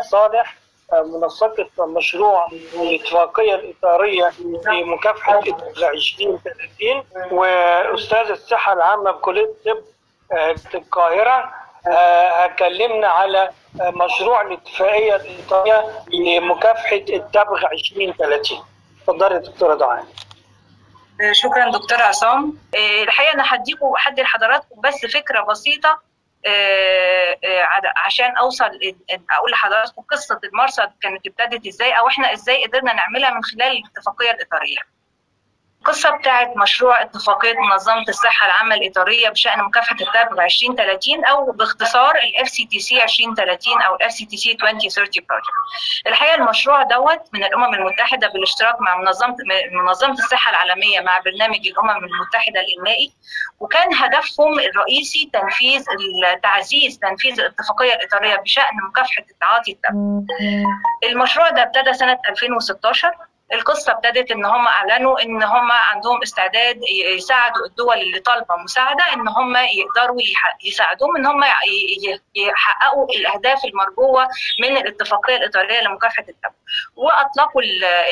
صالح منسقة مشروع الاتفاقية الإطارية لمكافحة 2030 وأستاذ الصحة العامة بكلية الطب في القاهرة هكلمنا على مشروع الاتفاقية الإطارية لمكافحة التبغ 2030 اتفضلي يا دكتورة دعاء شكرا دكتور عصام الحقيقه انا هديكم هدي لحضراتكم بس فكره بسيطه عشان اوصل اقول لحضراتكم قصه المرصد كانت ابتدت ازاي او احنا ازاي قدرنا نعملها من خلال الاتفاقيه الاطاريه. القصه بتاعت مشروع اتفاقيه منظمه الصحه العامه الاطاريه بشان مكافحه التبغ 2030 او باختصار الاف سي تي سي 2030 او الاف سي تي سي 2030 بروجكت. الحقيقه المشروع دوت من الامم المتحده بالاشتراك مع منظمه منظمه الصحه العالميه مع برنامج الامم المتحده الانمائي وكان هدفهم الرئيسي تنفيذ تعزيز تنفيذ الاتفاقيه الاطاريه بشان مكافحه تعاطي التبغ. المشروع ده ابتدى سنه 2016 القصه ابتدت ان هم اعلنوا ان هم عندهم استعداد يساعدوا الدول اللي طالبه مساعده ان هم يقدروا يساعدوهم ان هم يحققوا الاهداف المرجوه من الاتفاقيه الاطاريه لمكافحه التبغ واطلقوا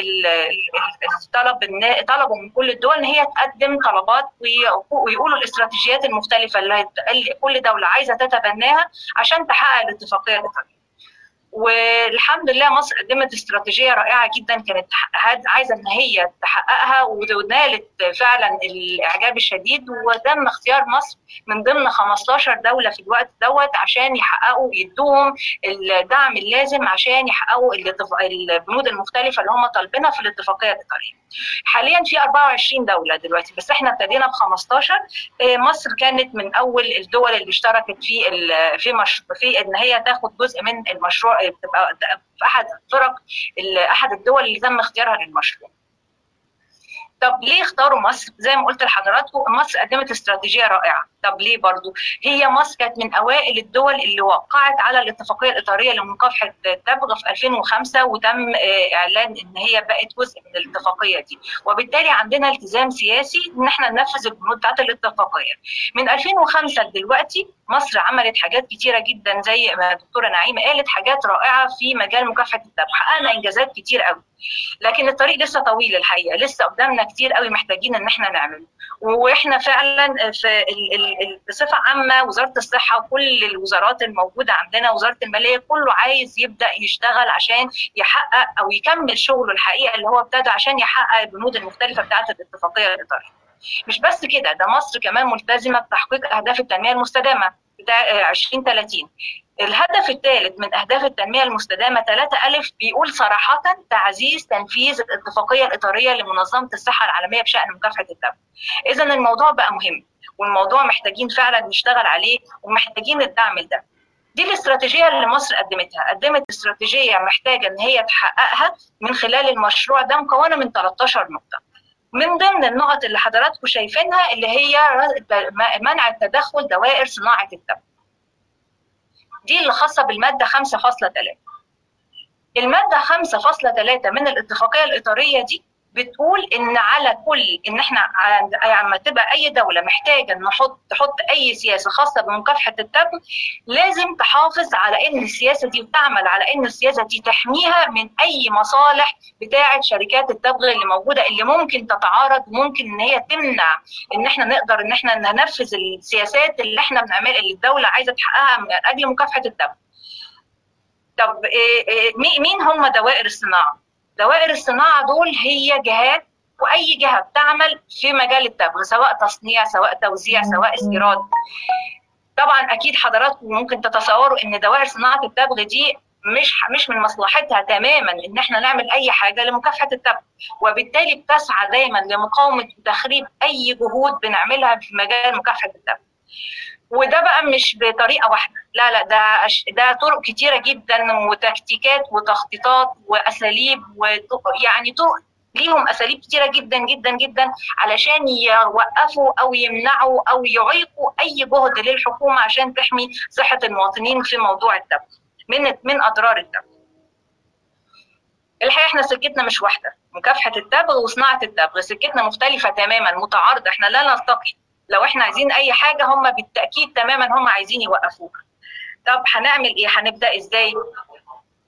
الطلب طلبوا من كل الدول ان هي تقدم طلبات ويقولوا الاستراتيجيات المختلفه اللي كل دوله عايزه تتبناها عشان تحقق الاتفاقيه الاطاريه والحمد لله مصر قدمت استراتيجيه رائعه جدا كانت عايزه ان هي تحققها ونالت فعلا الاعجاب الشديد وتم اختيار مصر من ضمن 15 دوله في الوقت دوت عشان يحققوا يدوهم الدعم اللازم عشان يحققوا البنود المختلفه اللي هم طالبينها في الاتفاقيه الاطاريه. حاليا في 24 دوله دلوقتي بس احنا ابتدينا ب 15 مصر كانت من اول الدول اللي اشتركت في في مش في ان هي تاخد جزء من المشروع بتبقى في احد فرق احد الدول اللي تم اختيارها للمشروع. طب ليه اختاروا مصر؟ زي ما قلت لحضراتكم مصر قدمت استراتيجيه رائعه، طب ليه برضو؟ هي مصر كانت من اوائل الدول اللي وقعت على الاتفاقيه الاطاريه لمكافحه التبغ في 2005 وتم اعلان ان هي بقت جزء من الاتفاقيه دي، وبالتالي عندنا التزام سياسي ان احنا ننفذ البنود بتاعت الاتفاقيه. من 2005 لدلوقتي مصر عملت حاجات كتيره جدا زي ما الدكتوره نعيمه قالت حاجات رائعه في مجال مكافحه التبغ، حققنا انجازات كتير قوي. لكن الطريق لسه طويل الحقيقه، لسه قدامنا كتير قوي محتاجين ان احنا نعمله. واحنا فعلا في بصفه عامه وزاره الصحه وكل الوزارات الموجوده عندنا وزاره الماليه كله عايز يبدا يشتغل عشان يحقق او يكمل شغله الحقيقه اللي هو ابتدى عشان يحقق البنود المختلفه بتاعه الاتفاقيه الاطاريه. مش بس كده ده مصر كمان ملتزمه بتحقيق اهداف التنميه المستدامه بتاع 2030 الهدف الثالث من اهداف التنميه المستدامه 3 الف بيقول صراحه تعزيز تنفيذ الاتفاقيه الاطاريه لمنظمه الصحه العالميه بشان مكافحه التبغ. اذا الموضوع بقى مهم والموضوع محتاجين فعلا نشتغل عليه ومحتاجين الدعم ده. دي الاستراتيجيه اللي مصر قدمتها، قدمت استراتيجيه محتاجه ان هي تحققها من خلال المشروع ده مكونه من 13 نقطه. من ضمن النقط اللي حضراتكم شايفينها اللي هي منع التدخل دوائر صناعه التبغ. دي اللي خاصه بالماده 5.3 الماده 5.3 من الاتفاقيه الاطاريه دي بتقول ان على كل ان احنا لما تبقى اي دوله محتاجه نحط تحط اي سياسه خاصه بمكافحه التبغ لازم تحافظ على ان السياسه دي وتعمل على ان السياسه دي تحميها من اي مصالح بتاعه شركات التبغ اللي موجوده اللي ممكن تتعارض وممكن ان هي تمنع ان احنا نقدر ان احنا ننفذ السياسات اللي احنا بنعملها اللي الدوله عايزه تحققها من اجل مكافحه التبغ. طب مين هم دوائر الصناعه؟ دوائر الصناعه دول هي جهات واي جهه بتعمل في مجال التبغ سواء تصنيع سواء توزيع سواء استيراد طبعا اكيد حضراتكم ممكن تتصوروا ان دوائر صناعه التبغ دي مش مش من مصلحتها تماما ان احنا نعمل اي حاجه لمكافحه التبغ وبالتالي بتسعى دايما لمقاومه وتخريب اي جهود بنعملها في مجال مكافحه التبغ وده بقى مش بطريقه واحده لا لا ده ده طرق كتيره جدا وتكتيكات وتخطيطات واساليب ويعني طرق ليهم اساليب كتيره جدا جدا جدا علشان يوقفوا او يمنعوا او يعيقوا اي جهد للحكومه عشان تحمي صحه المواطنين في موضوع التبغ من من اضرار التبغ. الحقيقه احنا سكتنا مش واحده مكافحه التبغ وصناعه التبغ سكتنا مختلفه تماما متعارضه احنا لا نلتقي لو احنا عايزين اي حاجه هم بالتاكيد تماما هم عايزين يوقفوها طب هنعمل ايه هنبدا ازاي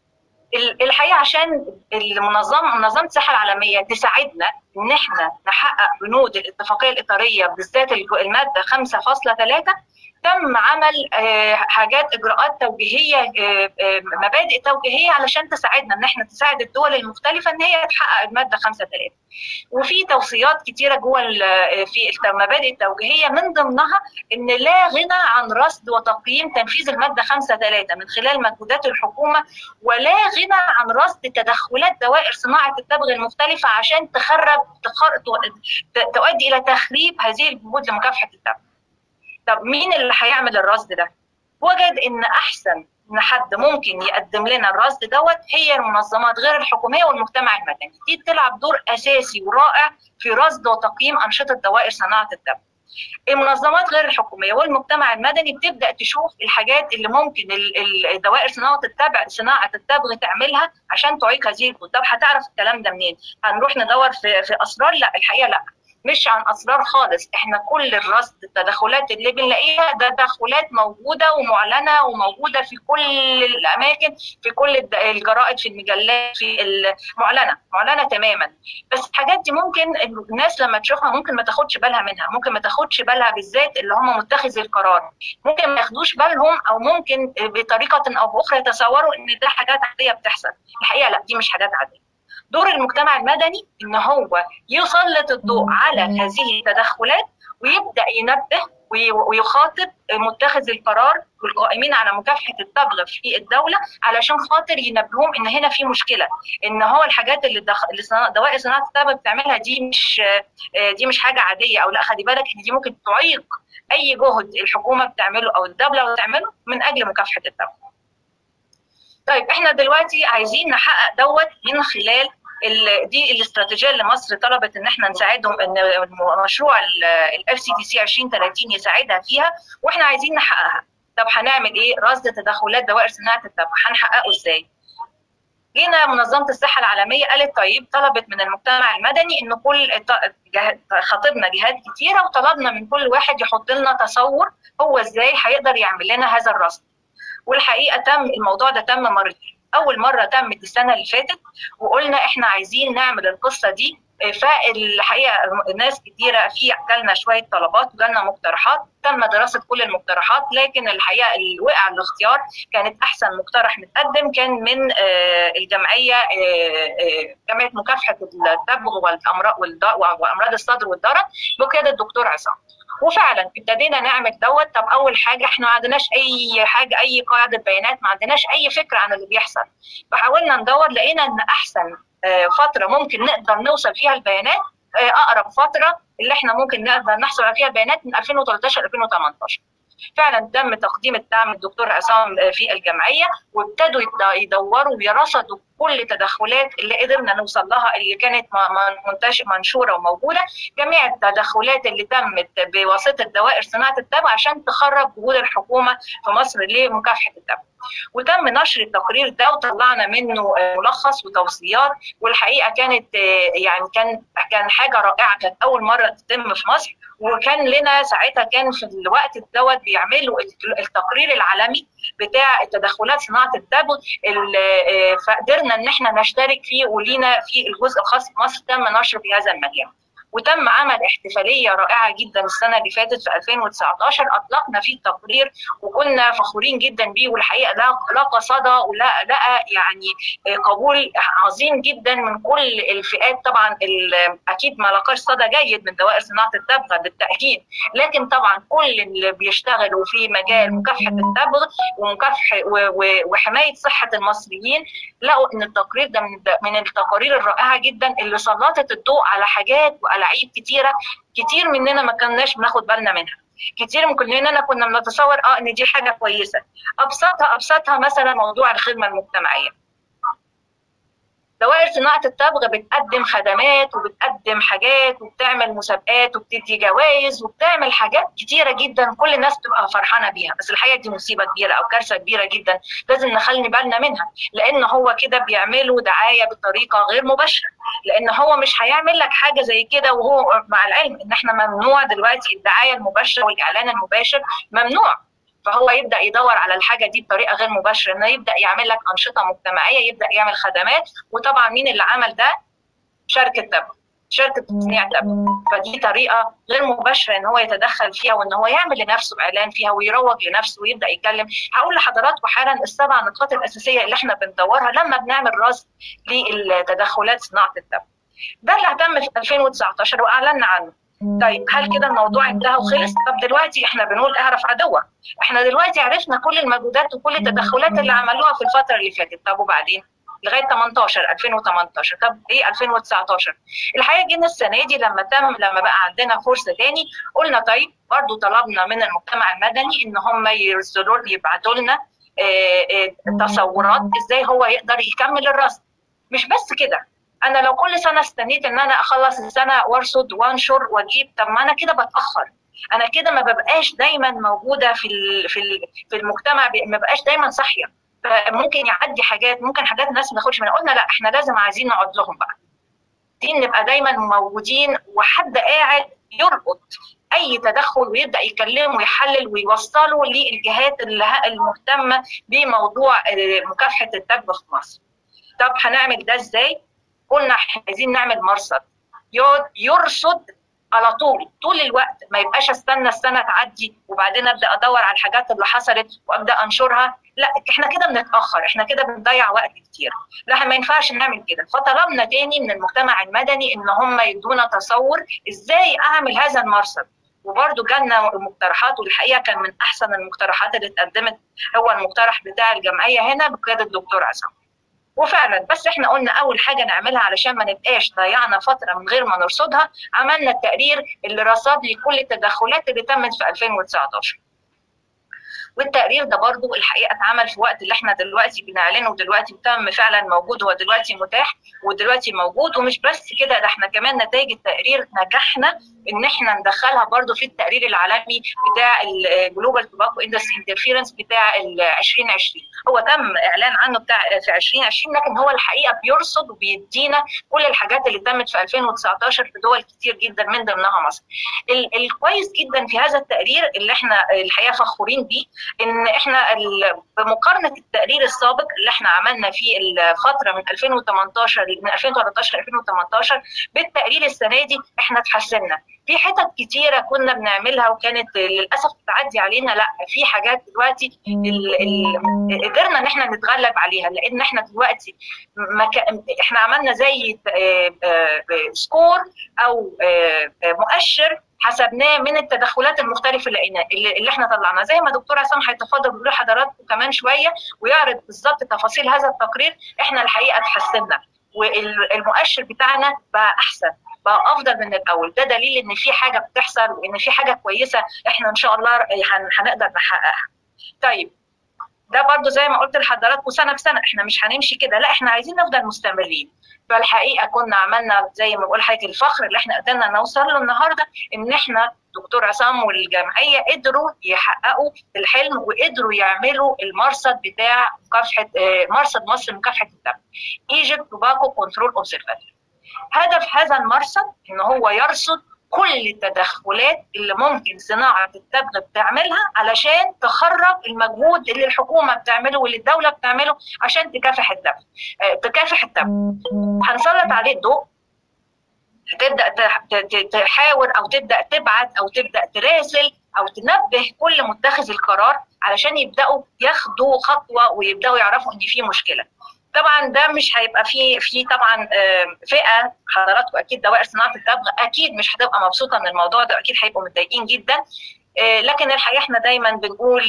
الحقيقه عشان المنظمه منظمه الصحه العالميه تساعدنا ان احنا نحقق بنود الاتفاقيه الاطاريه بالذات الماده 5.3 تم عمل حاجات اجراءات توجيهيه مبادئ توجيهيه علشان تساعدنا ان احنا تساعد الدول المختلفه ان هي تحقق الماده 5 3 وفي توصيات كتيره جوه في المبادئ التوجيهيه من ضمنها ان لا غنى عن رصد وتقييم تنفيذ الماده 5 3 من خلال مجهودات الحكومه ولا غنى عن رصد تدخلات دوائر صناعه التبغ المختلفه عشان تخرب تؤدي الى تخريب هذه الجهود لمكافحه التبغ. طب مين اللي هيعمل الرصد ده؟ وجد ان احسن ان حد ممكن يقدم لنا الرصد دوت هي المنظمات غير الحكوميه والمجتمع المدني، دي بتلعب دور اساسي ورائع في رصد وتقييم انشطه دوائر صناعه التبغ. المنظمات غير الحكوميه والمجتمع المدني بتبدا تشوف الحاجات اللي ممكن الدوائر صناعه التبع صناعه التبغ تعملها عشان تعيق هذه الجهود، طب هتعرف الكلام ده منين؟ هنروح ندور في في اسرار؟ لا الحقيقه لا، مش عن اسرار خالص احنا كل الرصد التدخلات اللي بنلاقيها ده تدخلات موجوده ومعلنه وموجوده في كل الاماكن في كل الجرائد في المجلات في المعلنه معلنه تماما بس الحاجات دي ممكن الناس لما تشوفها ممكن ما تاخدش بالها منها ممكن ما تاخدش بالها بالذات اللي هم متخذي القرار ممكن ما ياخدوش بالهم او ممكن بطريقه او باخرى يتصوروا ان ده حاجات عاديه بتحصل الحقيقه لا دي مش حاجات عاديه دور المجتمع المدني ان هو يسلط الضوء على هذه التدخلات ويبدا ينبه ويخاطب متخذ القرار والقائمين على مكافحه التبغ في الدوله علشان خاطر ينبهوهم ان هنا في مشكله ان هو الحاجات اللي, دخ... اللي دوائر صناعه التبغ بتعملها دي مش دي مش حاجه عاديه او لا خلي بالك ان دي ممكن تعيق اي جهد الحكومه بتعمله او الدوله بتعمله من اجل مكافحه التبغ. طيب احنا دلوقتي عايزين نحقق دوت من خلال دي الاستراتيجيه اللي مصر طلبت ان احنا نساعدهم ان مشروع الاف سي دي سي 2030 يساعدها فيها واحنا عايزين نحققها طب هنعمل ايه رصد تدخلات دوائر صناعه التبغ هنحققه ازاي جينا منظمه الصحه العالميه قالت طيب طلبت من المجتمع المدني ان كل خاطبنا جهات كتيره وطلبنا من كل واحد يحط لنا تصور هو ازاي هيقدر يعمل لنا هذا الرصد والحقيقه تم الموضوع ده تم مرتين اول مره تمت السنه اللي فاتت وقلنا احنا عايزين نعمل القصه دي فالحقيقه ناس كتيره في جالنا شويه طلبات وجالنا مقترحات تم دراسه كل المقترحات لكن الحقيقه اللي وقع الاختيار كانت احسن مقترح متقدم كان من الجمعيه جمعيه مكافحه التبغ والامراض وامراض الصدر والضرر بقياده الدكتور عصام وفعلا ابتدينا نعمل دوت طب اول حاجه احنا ما عندناش اي حاجه اي قاعده بيانات ما عندناش اي فكره عن اللي بيحصل فحاولنا ندور لقينا ان احسن فتره ممكن نقدر نوصل فيها البيانات اقرب فتره اللي احنا ممكن نقدر نحصل فيها البيانات من 2013 2018 فعلا تم تقديم الدعم الدكتور عصام في الجمعيه وابتدوا يدوروا ويرصدوا كل التدخلات اللي قدرنا نوصل لها اللي كانت منتشره منشوره وموجوده جميع التدخلات اللي تمت بواسطه دوائر صناعه التبغ عشان تخرب جهود الحكومه في مصر لمكافحه التبغ وتم نشر التقرير ده وطلعنا منه ملخص وتوصيات والحقيقه كانت يعني كان كان حاجه رائعه كانت اول مره تتم في مصر وكان لنا ساعتها كان في الوقت دوت بيعملوا التقرير العالمي بتاع التدخلات صناعه التبغ فقدرنا ان احنا نشترك فيه ولينا في الجزء الخاص بمصر تم نشره في هذا المجال. وتم عمل احتفاليه رائعه جدا السنه اللي فاتت في 2019 اطلقنا فيه التقرير وكنا فخورين جدا بيه والحقيقه لقى صدى ولقى يعني قبول عظيم جدا من كل الفئات طبعا اكيد ما لقاش صدى جيد من دوائر صناعه التبغ بالتاكيد لكن طبعا كل اللي بيشتغلوا في مجال مكافحه التبغ ومكافحه وحمايه صحه المصريين لقوا ان التقرير ده من التقارير الرائعه جدا اللي سلطت الضوء على حاجات وعلى ألاعيب كتيره كتير مننا ما كناش بناخد بالنا منها كتير من كلنا كنا بنتصور اه ان دي حاجه كويسه ابسطها ابسطها مثلا موضوع الخدمه المجتمعيه دوائر صناعه التبغ بتقدم خدمات وبتقدم حاجات وبتعمل مسابقات وبتدي جوائز وبتعمل حاجات كتيره جدا كل الناس بتبقى فرحانه بيها بس الحقيقه دي مصيبه كبيره او كارثه كبيره جدا لازم نخلي بالنا منها لان هو كده بيعملوا دعايه بطريقه غير مباشره لان هو مش هيعمل لك حاجه زي كده وهو مع العلم ان احنا ممنوع دلوقتي الدعايه المباشره والاعلان المباشر ممنوع فهو يبدا يدور على الحاجه دي بطريقه غير مباشره انه يبدا يعمل لك انشطه مجتمعيه يبدا يعمل خدمات وطبعا مين اللي عمل ده شركه تبغ شركه تصنيع تبغ فدي طريقه غير مباشره ان هو يتدخل فيها وان هو يعمل لنفسه اعلان فيها ويروج لنفسه ويبدا يتكلم هقول لحضراتكم حالا السبع نقاط الاساسيه اللي احنا بندورها لما بنعمل رصد للتدخلات صناعه التبغ ده اللي هتم في 2019 واعلنا عنه طيب هل كده الموضوع انتهى وخلص؟ طب دلوقتي احنا بنقول اعرف عدوك. احنا دلوقتي عرفنا كل المجهودات وكل التدخلات اللي عملوها في الفتره اللي فاتت، طب وبعدين؟ لغايه 18 2018 طب ايه 2019 الحقيقه جينا السنه دي لما تم لما بقى عندنا فرصه تاني قلنا طيب برضو طلبنا من المجتمع المدني ان هم يرسلوا يبعتوا لنا تصورات ازاي هو يقدر يكمل الرصد مش بس كده انا لو كل سنه استنيت ان انا اخلص السنه وارصد وانشر واجيب طب ما انا كده بتاخر انا كده ما ببقاش دايما موجوده في في في المجتمع ما ببقاش دايما صاحيه فممكن يعدي حاجات ممكن حاجات الناس ما تاخدش منها قلنا لا احنا لازم عايزين نقعد لهم بقى دي نبقى دايما موجودين وحد قاعد يربط اي تدخل ويبدا يكلمه ويحلل ويوصله للجهات المهتمه بموضوع مكافحه التبغ في مصر. طب هنعمل ده ازاي؟ قلنا احنا عايزين نعمل مرصد يرصد على طول طول الوقت ما يبقاش استنى السنه تعدي وبعدين ابدا ادور على الحاجات اللي حصلت وابدا انشرها لا احنا كده بنتاخر احنا كده بنضيع وقت كتير لا ما ينفعش نعمل كده فطلبنا تاني من المجتمع المدني ان هم يدونا تصور ازاي اعمل هذا المرصد وبرده جالنا مقترحات والحقيقه كان من احسن المقترحات اللي اتقدمت هو المقترح بتاع الجمعيه هنا بقياده الدكتور عصام وفعلا بس احنا قلنا اول حاجه نعملها علشان ما نبقاش ضيعنا فتره من غير ما نرصدها عملنا التقرير اللي رصد لي كل التدخلات اللي تمت في 2019 والتقرير ده برضو الحقيقه اتعمل في وقت اللي احنا دلوقتي بنعلنه دلوقتي وتم فعلا موجود هو دلوقتي متاح ودلوقتي موجود ومش بس كده ده احنا كمان نتائج التقرير نجحنا ان احنا ندخلها برضو في التقرير العالمي بتاع الجلوبال توباكو اندستري انترفيرنس بتاع ال 2020 هو تم اعلان عنه بتاع في 2020 لكن هو الحقيقه بيرصد وبيدينا كل الحاجات اللي تمت في 2019 في دول كتير جدا من ضمنها مصر. الكويس جدا في هذا التقرير اللي احنا الحقيقه فخورين بيه ان احنا بمقارنه التقرير السابق اللي احنا عملنا في الفتره من 2018 من 2013 ل 2018 بالتقرير السنه دي احنا اتحسنا في حتت كتيره كنا بنعملها وكانت للاسف بتعدي علينا لا في حاجات دلوقتي ال ال قدرنا ان احنا نتغلب عليها لان احنا دلوقتي مك... احنا عملنا زي سكور او مؤشر حسبناه من التدخلات المختلفه اللي, اللي احنا طلعناها زي ما دكتور عصام هيتفضل بيقول لحضراتكم كمان شويه ويعرض بالظبط تفاصيل هذا التقرير احنا الحقيقه اتحسنا والمؤشر بتاعنا بقى احسن بقى افضل من الاول ده دليل ان في حاجه بتحصل وان في حاجه كويسه احنا ان شاء الله هنقدر نحققها طيب ده برضو زي ما قلت لحضراتكم سنه بسنه احنا مش هنمشي كده لا احنا عايزين نفضل مستمرين فالحقيقه كنا عملنا زي ما بقول حضرتك الفخر اللي احنا قدرنا نوصل له النهارده ان احنا دكتور عصام والجمعيه قدروا يحققوا الحلم وقدروا يعملوا المرصد بتاع مكافحه مرصد مصر مكافحه التبغ ايجيبت توباكو كنترول اوبزرفاتوري هدف هذا المرصد ان هو يرصد كل التدخلات اللي ممكن صناعه التبغ بتعملها علشان تخرج المجهود اللي الحكومه بتعمله واللي الدوله بتعمله عشان تكافح التبغ تكافح التبغ هنسلط عليه الضوء تبدا تحاور او تبدا تبعت او تبدا تراسل او تنبه كل متخذ القرار علشان يبداوا ياخدوا خطوه ويبداوا يعرفوا ان في مشكله طبعا ده مش هيبقى في في طبعا فئه حضراتكم اكيد دوائر صناعه التبغ اكيد مش هتبقى مبسوطه من الموضوع ده اكيد هيبقوا متضايقين جدا لكن الحقيقه احنا دايما بنقول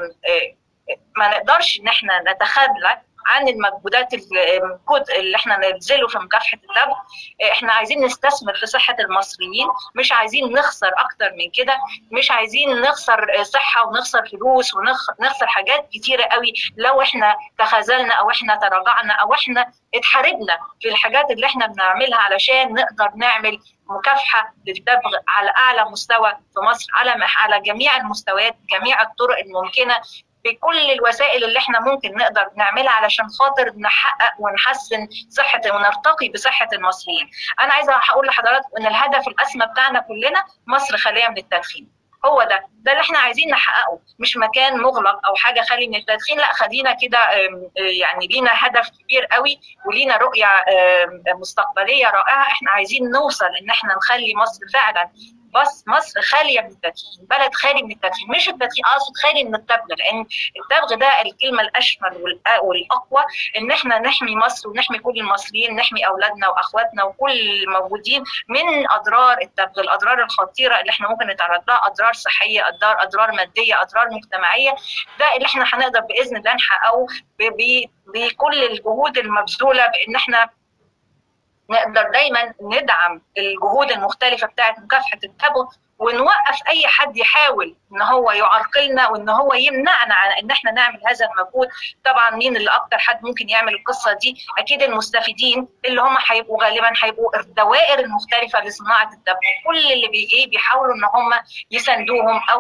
ما نقدرش ان احنا نتخلى عن المجهودات الجهد اللي احنا نبذله في مكافحه التبغ احنا عايزين نستثمر في صحه المصريين مش عايزين نخسر اكتر من كده مش عايزين نخسر صحه ونخسر فلوس ونخسر حاجات كتيره قوي لو احنا تخاذلنا او احنا تراجعنا او احنا اتحاربنا في الحاجات اللي احنا بنعملها علشان نقدر نعمل مكافحه للتبغ على اعلى مستوى في مصر على على جميع المستويات جميع الطرق الممكنه بكل الوسائل اللي احنا ممكن نقدر نعملها علشان خاطر نحقق ونحسن صحه ونرتقي بصحه المصريين. انا عايزه اقول لحضراتكم ان الهدف الاسمى بتاعنا كلنا مصر خاليه من التدخين. هو ده ده اللي احنا عايزين نحققه مش مكان مغلق او حاجه خالي من التدخين لا خلينا كده يعني لينا هدف كبير قوي ولينا رؤيه مستقبليه رائعه احنا عايزين نوصل ان احنا نخلي مصر فعلا بس مصر خاليه من التدخين بلد خالي من التدخين مش التدخين اقصد خالي من التبغ لان التبغ ده الكلمه الاشمل والاقوى ان احنا نحمي مصر ونحمي كل المصريين نحمي اولادنا واخواتنا وكل الموجودين من اضرار التبغ الاضرار الخطيره اللي احنا ممكن نتعرض لها اضرار صحيه اضرار اضرار ماديه اضرار مجتمعيه ده اللي احنا هنقدر باذن الله نحققه بكل الجهود المبذوله بان احنا نقدر دايما ندعم الجهود المختلفه بتاعه مكافحه التبغ ونوقف اي حد يحاول ان هو يعرقلنا وان هو يمنعنا عن ان احنا نعمل هذا المجهود طبعا مين اللي اكتر حد ممكن يعمل القصه دي اكيد المستفيدين اللي هم هيبقوا غالبا هيبقوا الدوائر المختلفه لصناعه التبغ كل اللي بيجي بيحاولوا ان هم يساندوهم او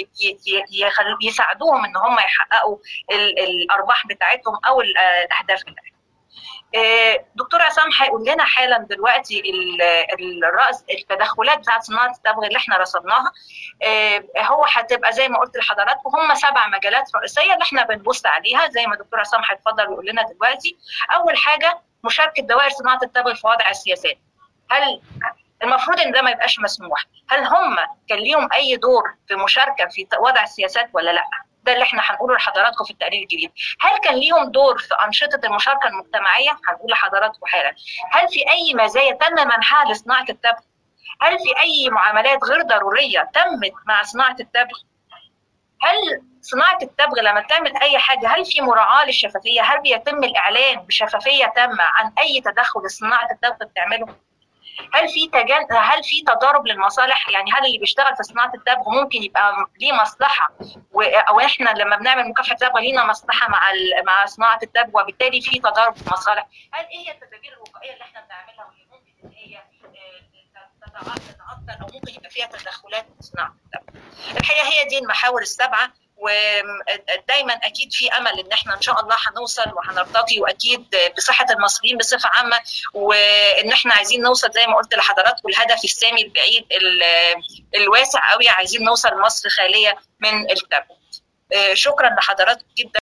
يساعدوهم ان هم يحققوا الارباح بتاعتهم او الاهداف بتاعتهم دكتور عصام هيقول لنا حالا دلوقتي الرأس التدخلات بتاعت صناعه التبغ اللي احنا رصدناها هو هتبقى زي ما قلت لحضراتكم هم سبع مجالات رئيسيه اللي احنا بنبص عليها زي ما دكتور عصام هيتفضل ويقول لنا دلوقتي اول حاجه مشاركه دوائر صناعه التبغ في وضع السياسات هل المفروض ان ده ما يبقاش مسموح هل هم كان ليهم اي دور في مشاركه في وضع السياسات ولا لا ده اللي احنا هنقوله لحضراتكم في التقرير الجديد هل كان ليهم دور في انشطه المشاركه المجتمعيه هنقول لحضراتكم حالا هل في اي مزايا تم منحها لصناعه التبغ هل في اي معاملات غير ضروريه تمت مع صناعه التبغ هل صناعه التبغ لما تعمل اي حاجه هل في مراعاه للشفافيه هل بيتم الاعلان بشفافيه تامه عن اي تدخل صناعه التبغ بتعمله هل في تجن... هل في تضارب للمصالح يعني هل اللي بيشتغل في صناعه التبغ ممكن يبقى ليه مصلحه و... او احنا لما بنعمل مكافحه التبغ لينا مصلحه مع ال... مع صناعه التبغ وبالتالي في تضارب في المصالح هل ايه هي التدابير الوقائيه اللي احنا بنعملها واللي ممكن ان هي تتعطل او ممكن يبقى فيها تدخلات في صناعه التبغ الحقيقه هي دي المحاور السبعه ودايما اكيد في امل ان احنا ان شاء الله هنوصل وهنرتقي واكيد بصحه المصريين بصفه عامه وان احنا عايزين نوصل زي ما قلت لحضراتكم الهدف السامي البعيد الواسع قوي عايزين نوصل مصر خاليه من التبغ شكرا لحضراتكم جدا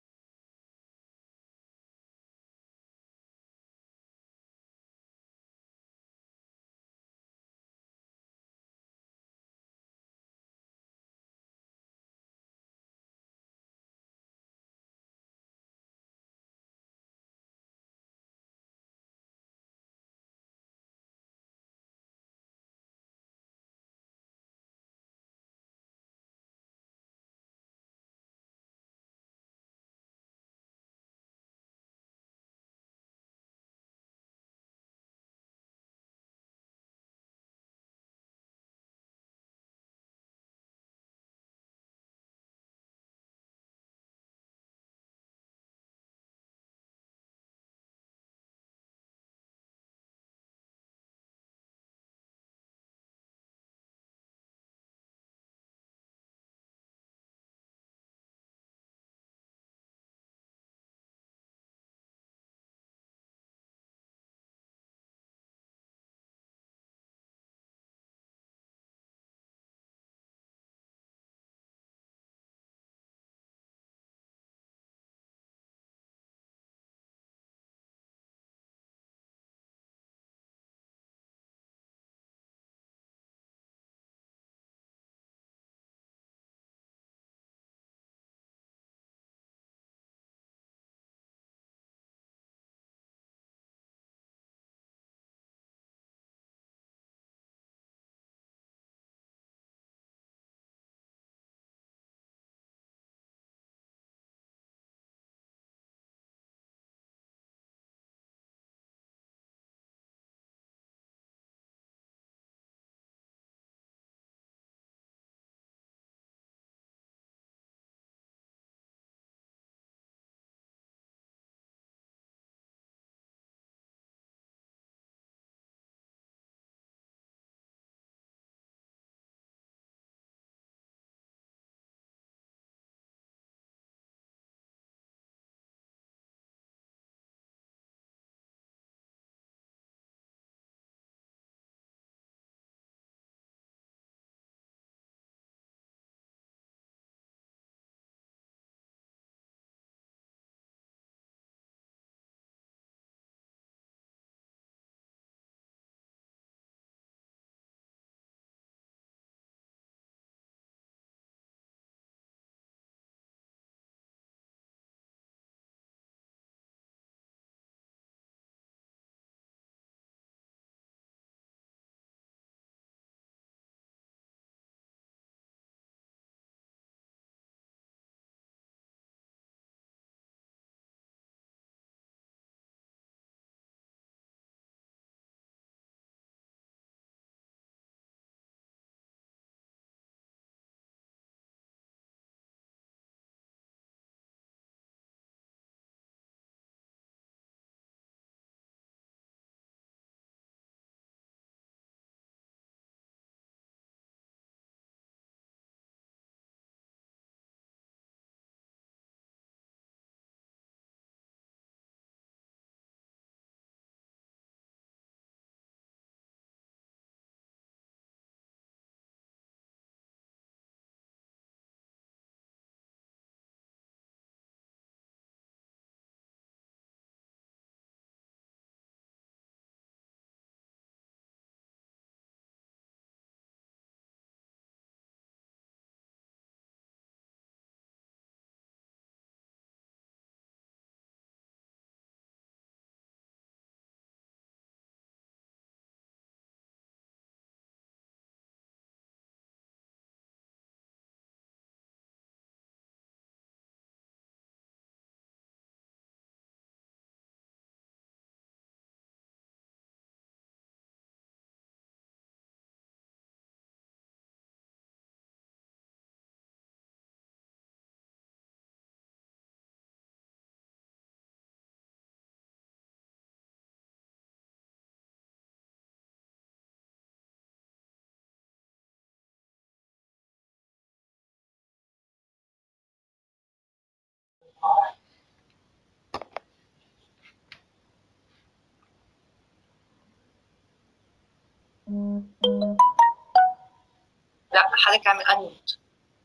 لا حضرتك اعمل انميوت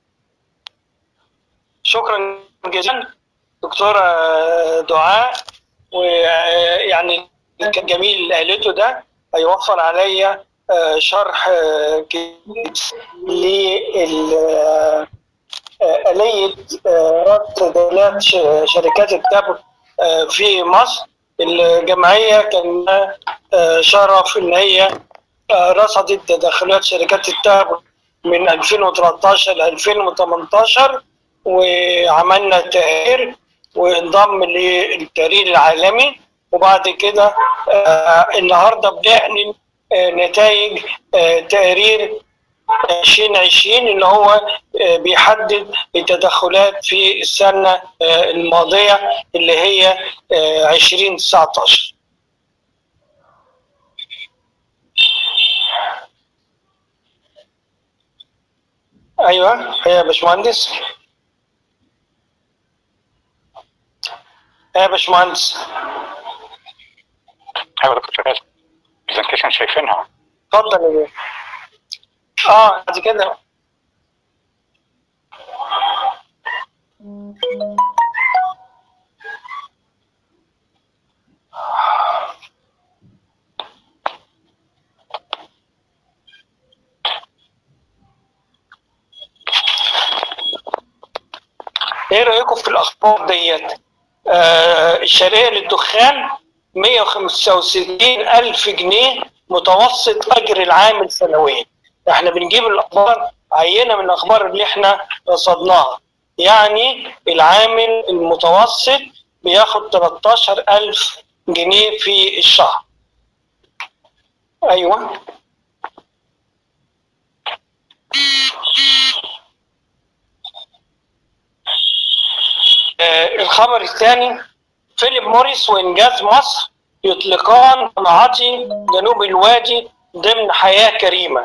شكرا جزيلا دكتورة دعاء ويعني كان جميل اللي قالته ده هيوفر عليا شرح لآلية ربط دولات شركات التبغ في مصر الجمعية كان شرف إن هي رصدت تدخلات شركات التبغ من 2013 ل 2018 وعملنا تقرير وانضم للتقرير العالمي وبعد كده آه النهارده بنعلن آه نتائج آه تقرير 2020 اللي هو بيحدد التدخلات في السنه الماضيه اللي هي 2019 ايوه يا باشمهندس يا باشمهندس ايوه دكتور شغال برزنتيشن شايفينها اتفضل يا بيه اه بعد كده ايه رايكم في الاخبار ديت آه الشرقيه للدخان 165 الف جنيه متوسط اجر العامل سنويا احنا بنجيب الاخبار عينه من الاخبار اللي احنا رصدناها يعني العامل المتوسط بياخد 13000 جنيه في الشهر ايوه آه الخبر الثاني فيليب موريس وانجاز مصر يطلقان صناعتي جنوب الوادي ضمن حياه كريمه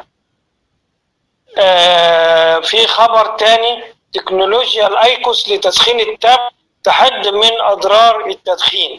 آه في خبر تاني تكنولوجيا الايكوس لتسخين التب تحد من اضرار التدخين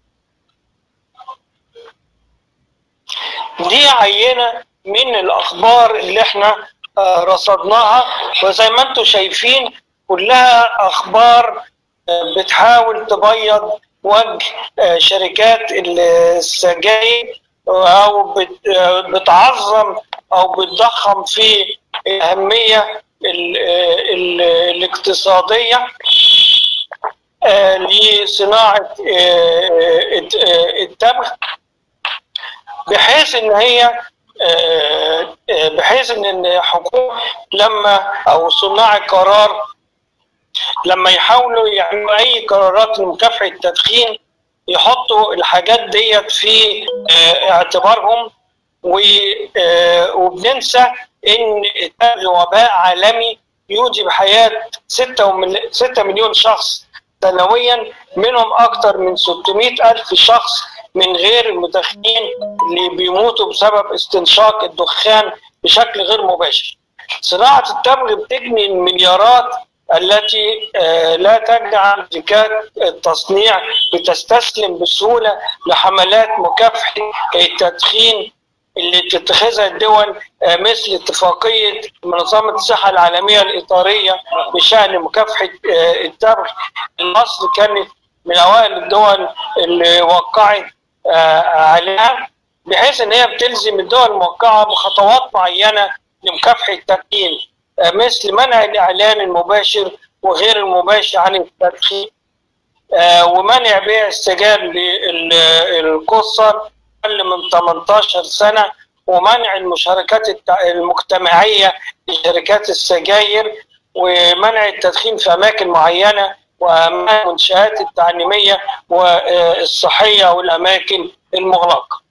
دي عينه من الاخبار اللي احنا آه رصدناها وزي ما انتم شايفين كلها اخبار آه بتحاول تبيض وجه شركات السجاير او بتعظم او بتضخم في الاهميه الاقتصاديه لصناعه التبغ بحيث ان هي بحيث ان الحكومه لما او صناع القرار لما يحاولوا يعملوا اي قرارات لمكافحه التدخين يحطوا الحاجات ديت في اعتبارهم وبننسى ان التبغ وباء عالمي يوجب حياه 6 مليون شخص سنويا منهم اكثر من 600 الف شخص من غير المدخنين اللي بيموتوا بسبب استنشاق الدخان بشكل غير مباشر. صناعه التبغ بتجني المليارات التي لا تجعل شركات التصنيع بتستسلم بسهولة لحملات مكافحة التدخين اللي تتخذها الدول مثل اتفاقية منظمة الصحة العالمية الإطارية بشأن مكافحة التبغ مصر كانت من أوائل الدول اللي وقعت عليها بحيث إن هي بتلزم الدول الموقعة بخطوات معينة لمكافحة التدخين مثل منع الاعلان المباشر وغير المباشر عن التدخين ومنع بيع السجاير للقصر اقل من 18 سنه ومنع المشاركات المجتمعيه لشركات السجاير ومنع التدخين في اماكن معينه ومنع المنشات التعليميه والصحيه والاماكن المغلقه.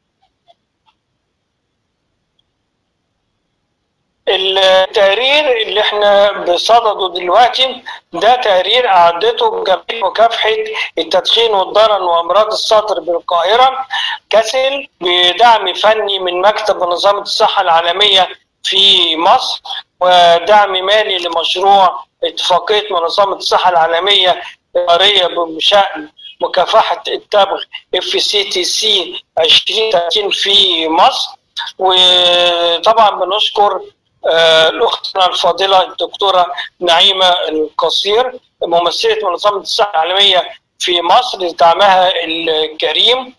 التقرير اللي احنا بصدده دلوقتي ده تقرير اعدته جمعيه مكافحه التدخين والضرن وامراض الصدر بالقاهره كسل بدعم فني من مكتب منظمه الصحه العالميه في مصر ودعم مالي لمشروع اتفاقيه منظمه الصحه العالميه إدارية بشأن مكافحة التبغ اف سي تي سي 2030 في مصر وطبعا بنشكر الاختنا الفاضله الدكتوره نعيمه القصير ممثله منظمه الصحه العالميه في مصر لدعمها الكريم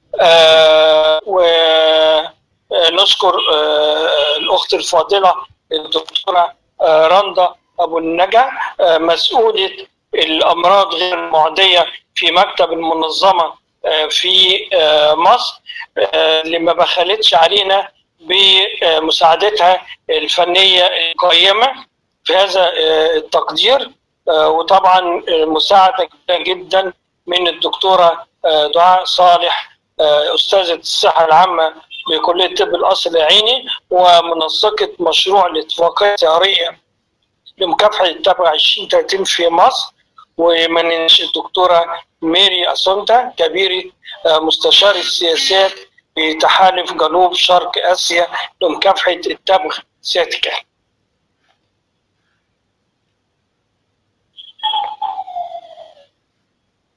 ونشكر الاخت الفاضله الدكتوره رندا ابو النجا مسؤوله الامراض غير المعديه في مكتب المنظمه في مصر اللي ما بخلتش علينا بمساعدتها الفنيه القيمه في هذا التقدير وطبعا مساعده كبيره جدا من الدكتوره دعاء صالح استاذه الصحه العامه بكليه الطب القصر العيني ومنسقه مشروع الاتفاقيه التجاريه لمكافحه التبع 2030 في مصر ومن الدكتوره ميري اسونتا كبيره مستشار السياسات في تحالف جنوب شرق اسيا لمكافحه التبغ سيادتك